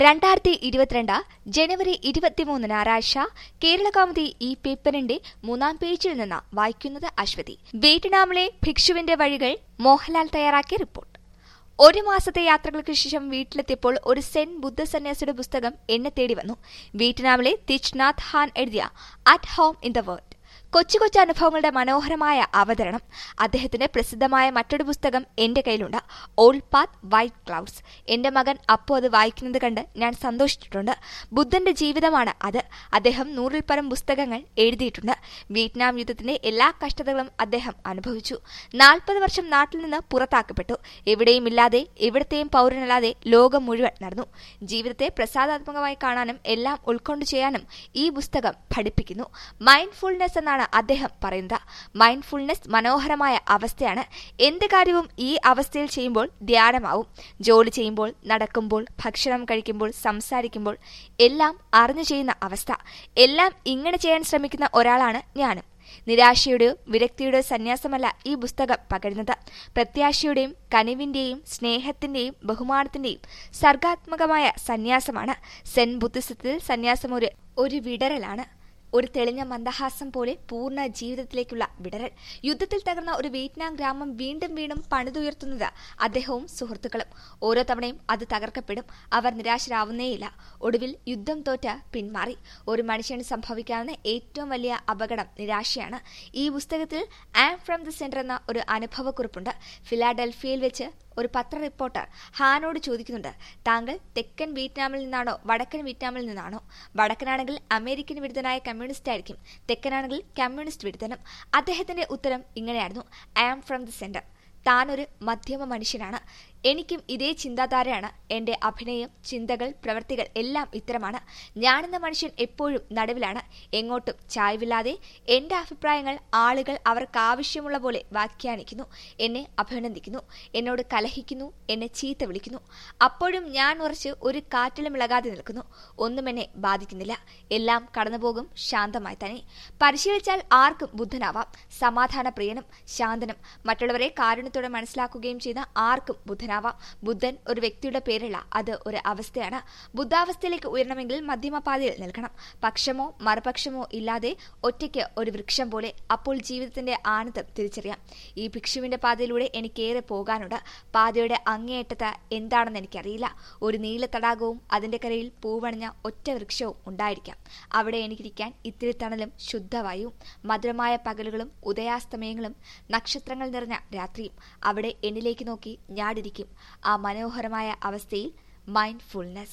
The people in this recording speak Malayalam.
രണ്ടായിരത്തി ഇരുപത്തിരണ്ട് ജനുവരി ഇരുപത്തിമൂന്ന് ഞായറാഴ്ച കേരളകൗമുദി ഈ പേപ്പറിന്റെ മൂന്നാം പേജിൽ നിന്ന് വായിക്കുന്നത് അശ്വതി വിയറ്റ്നാമിലെ ഭിക്ഷുവിന്റെ വഴികൾ മോഹൻലാൽ തയ്യാറാക്കിയ റിപ്പോർട്ട് ഒരു മാസത്തെ യാത്രകൾക്ക് ശേഷം വീട്ടിലെത്തിയപ്പോൾ ഒരു സെൻ ബുദ്ധ സന്യാസിയുടെ പുസ്തകം എന്നെ തേടി വന്നു വിയറ്റ്നാമിലെ തിച്ച്നാഥ് ഹാൻ എഴുതിയ at home in the world കൊച്ചു കൊച്ചു അനുഭവങ്ങളുടെ മനോഹരമായ അവതരണം അദ്ദേഹത്തിന്റെ പ്രസിദ്ധമായ മറ്റൊരു പുസ്തകം എന്റെ കയ്യിലുണ്ട് ഓൾ പാത്ത് വൈറ്റ് ക്ലൗഡ്സ് എന്റെ മകൻ അപ്പോ അത് വായിക്കുന്നത് കണ്ട് ഞാൻ സന്തോഷിച്ചിട്ടുണ്ട് ബുദ്ധന്റെ ജീവിതമാണ് അത് അദ്ദേഹം നൂറിൽ പരം പുസ്തകങ്ങൾ എഴുതിയിട്ടുണ്ട് വിയറ്റ്നാം യുദ്ധത്തിന്റെ എല്ലാ കഷ്ടതകളും അദ്ദേഹം അനുഭവിച്ചു നാൽപ്പത് വർഷം നാട്ടിൽ നിന്ന് പുറത്താക്കപ്പെട്ടു എവിടെയും ഇല്ലാതെ എവിടത്തെയും പൗരനല്ലാതെ ലോകം മുഴുവൻ നടന്നു ജീവിതത്തെ പ്രസാദാത്മകമായി കാണാനും എല്ലാം ഉൾക്കൊണ്ടു ചെയ്യാനും ഈ പുസ്തകം പഠിപ്പിക്കുന്നു മൈൻഡ്ഫുൾനെസ് എന്നാണ് അദ്ദേഹം പറയുന്നത് മൈൻഡ്ഫുൾനെസ് മനോഹരമായ അവസ്ഥയാണ് എന്ത് കാര്യവും ഈ അവസ്ഥയിൽ ചെയ്യുമ്പോൾ ധ്യാനമാവും ജോലി ചെയ്യുമ്പോൾ നടക്കുമ്പോൾ ഭക്ഷണം കഴിക്കുമ്പോൾ സംസാരിക്കുമ്പോൾ എല്ലാം അറിഞ്ഞു ചെയ്യുന്ന അവസ്ഥ എല്ലാം ഇങ്ങനെ ചെയ്യാൻ ശ്രമിക്കുന്ന ഒരാളാണ് ഞാനും നിരാശയുടെയോ വിരക്തിയുടെയോ സന്യാസമല്ല ഈ പുസ്തകം പകരുന്നത് പ്രത്യാശയുടെയും കനിവിന്റെയും സ്നേഹത്തിന്റെയും ബഹുമാനത്തിന്റെയും സർഗാത്മകമായ സന്യാസമാണ് സെൻ ബുദ്ധിസത്തിൽ സന്യാസം ഒരു ഒരു വിടരലാണ് ഒരു തെളിഞ്ഞ മന്ദഹാസം പോലെ പൂർണ്ണ ജീവിതത്തിലേക്കുള്ള വിടരൽ യുദ്ധത്തിൽ തകർന്ന ഒരു വിയറ്റ്നാം ഗ്രാമം വീണ്ടും വീണ്ടും പണിതുയർത്തുന്നത് അദ്ദേഹവും സുഹൃത്തുക്കളും ഓരോ തവണയും അത് തകർക്കപ്പെടും അവർ നിരാശരാവുന്നേയില്ല ഒടുവിൽ യുദ്ധം തോറ്റ പിന്മാറി ഒരു മനുഷ്യന് സംഭവിക്കാവുന്ന ഏറ്റവും വലിയ അപകടം നിരാശയാണ് ഈ പുസ്തകത്തിൽ ആം ഫ്രം ദി സെന്റർ എന്ന ഒരു അനുഭവക്കുറിപ്പുണ്ട് ഫിലാഡൽഫിയയിൽ വെച്ച് ഒരു പത്ര റിപ്പോർട്ടർ ഹാനോട് ചോദിക്കുന്നുണ്ട് താങ്കൾ തെക്കൻ വിയറ്റ്നാമിൽ നിന്നാണോ വടക്കൻ വിയറ്റ്നാമിൽ നിന്നാണോ വടക്കനാണെങ്കിൽ അമേരിക്കൻ വിരുദ്ധനായ കമ്മ്യൂണിസ്റ്റ് ആയിരിക്കും തെക്കനാണെങ്കിൽ കമ്മ്യൂണിസ്റ്റ് വിരുദ്ധനും അദ്ദേഹത്തിന്റെ ഉത്തരം ഇങ്ങനെയായിരുന്നു I am from the centre താനൊരു മധ്യമ മനുഷ്യനാണ് എനിക്കും ഇതേ ചിന്താധാരയാണ് എന്റെ അഭിനയം ചിന്തകൾ പ്രവൃത്തികൾ എല്ലാം ഇത്തരമാണ് ഞാനെന്ന മനുഷ്യൻ എപ്പോഴും നടുവിലാണ് എങ്ങോട്ടും ചായ്വില്ലാതെ എന്റെ അഭിപ്രായങ്ങൾ ആളുകൾ അവർക്ക് ആവശ്യമുള്ള പോലെ വ്യാഖ്യാനിക്കുന്നു എന്നെ അഭിനന്ദിക്കുന്നു എന്നോട് കലഹിക്കുന്നു എന്നെ ചീത്ത വിളിക്കുന്നു അപ്പോഴും ഞാൻ ഉറച്ച് ഒരു കാറ്റിലും ഇളകാതെ നിൽക്കുന്നു ഒന്നും എന്നെ ബാധിക്കുന്നില്ല എല്ലാം കടന്നുപോകും ശാന്തമായി തന്നെ പരിശീലിച്ചാൽ ആർക്കും ബുദ്ധനാവാം സമാധാനപ്രിയനും ശാന്തനും മറ്റുള്ളവരെ കാരുണ്യത്തോടെ മനസ്സിലാക്കുകയും ചെയ്യുന്ന ആർക്കും ബുദ്ധനാവാം ബുദ്ധൻ ഒരു വ്യക്തിയുടെ പേരല്ല അത് ഒരു അവസ്ഥയാണ് ബുദ്ധാവസ്ഥയിലേക്ക് ഉയരണമെങ്കിൽ മധ്യമപാതയിൽ നിൽക്കണം പക്ഷമോ മറുപക്ഷമോ ഇല്ലാതെ ഒറ്റയ്ക്ക് ഒരു വൃക്ഷം പോലെ അപ്പോൾ ജീവിതത്തിന്റെ ആനന്ദം തിരിച്ചറിയാം ഈ ഭിക്ഷുവിന്റെ പാതയിലൂടെ എനിക്കേറെ പോകാനുണ്ട് പാതയുടെ അങ്ങേയറ്റത്ത് എന്താണെന്ന് എനിക്കറിയില്ല ഒരു നീല തടാകവും അതിന്റെ കരയിൽ പൂവണിഞ്ഞ ഒറ്റ വൃക്ഷവും ഉണ്ടായിരിക്കാം അവിടെ എനിക്കിരിക്കാൻ ഇത്തിരി തണലും ശുദ്ധവായുവും മധുരമായ പകലുകളും ഉദയാസ്തമയങ്ങളും നക്ഷത്രങ്ങൾ നിറഞ്ഞ രാത്രിയും അവിടെ എന്നിലേക്ക് നോക്കി ഞാടിരിക്കും ആ മനോഹരമായ അവസ്ഥയിൽ മൈൻഡ്ഫുൾനെസ്